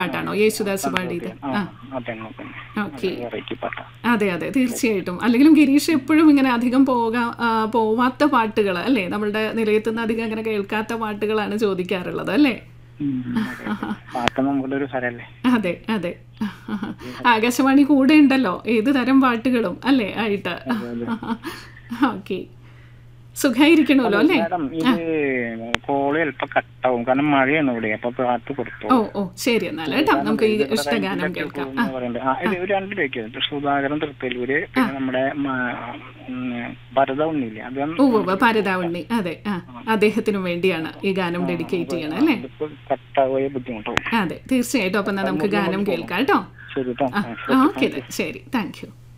പാട്ടാണോ യേശുദാസ് പാടിയത് ആ ആ അതന്നെ അതന്നെ ഓക്കെ വെറൈറ്റി പാട്ടാ അതെ അതെ തീർച്ചയായിട്ടും അല്ലെങ്കിലും ഗിരീഷ് എപ്പോഴും ഇങ്ങനെ അധികം പോകാ ആ, പോവാത്ത പാട്ടുകൾ അല്ലേ നമ്മളുടെ നിലയത്തുനിന്ന് അധികം അങ്ങനെ കേൾക്കാത്ത പാട്ടുകളാണ് ചോദിക്കാറുള്ളത് അല്ലേ ഉം, അതെ, അതെ. പാട്ട് നമ്മുടെ ഒരു ഹരല്ലേ അതെ അതെ ആകാശവാണി കൂടെ ഉണ്ടല്ലോ ഏത് തരം പാട്ടുകളും അല്ലേ ആയിട്ട് ഓക്കെ സുഖായിരിക്കണമല്ലോ അല്ലേ മാഡം ഇത് കോള് ചിലപ്പോ കട്ടാവും കാരണം മഴയാണ് ഇവിടെ അപ്പൊ പാട്ട് കൊടുത്തു ഓ ഓ ശരി എന്നാൽ കേട്ടോ നമുക്ക് ഈ ഇഷ്ടഗാനം കേൾക്കാം ആ ആ ഇത് ഒരു രണ്ട് പേർക്ക് സുധാകരൻ തൃത്തല്ലൂര് പിന്നെ നമ്മുടെ മ- ഉം, ഭരത ഉണ്ണിയില്ലേ അദ്ദേഹം ഓ ഓ പരതാവണ്ണി അതെ ആ അദ്ദേഹത്തിനും വേണ്ടിയാണ് ഈ ഗാനം ഡെഡിക്കേറ്റ് ചെയ്യണം അല്ലേ ഇതിപ്പോ കട്ടാവുകയെ ബുദ്ധിമുട്ടാവും അതെ തീർച്ചയായിട്ടും അപ്പം എന്നാ നമുക്ക് ഗാനം കേൾക്കാം കേട്ടോ ശരി കേട്ടോ ആ ഓക്കെ ശരി താങ്ക് യു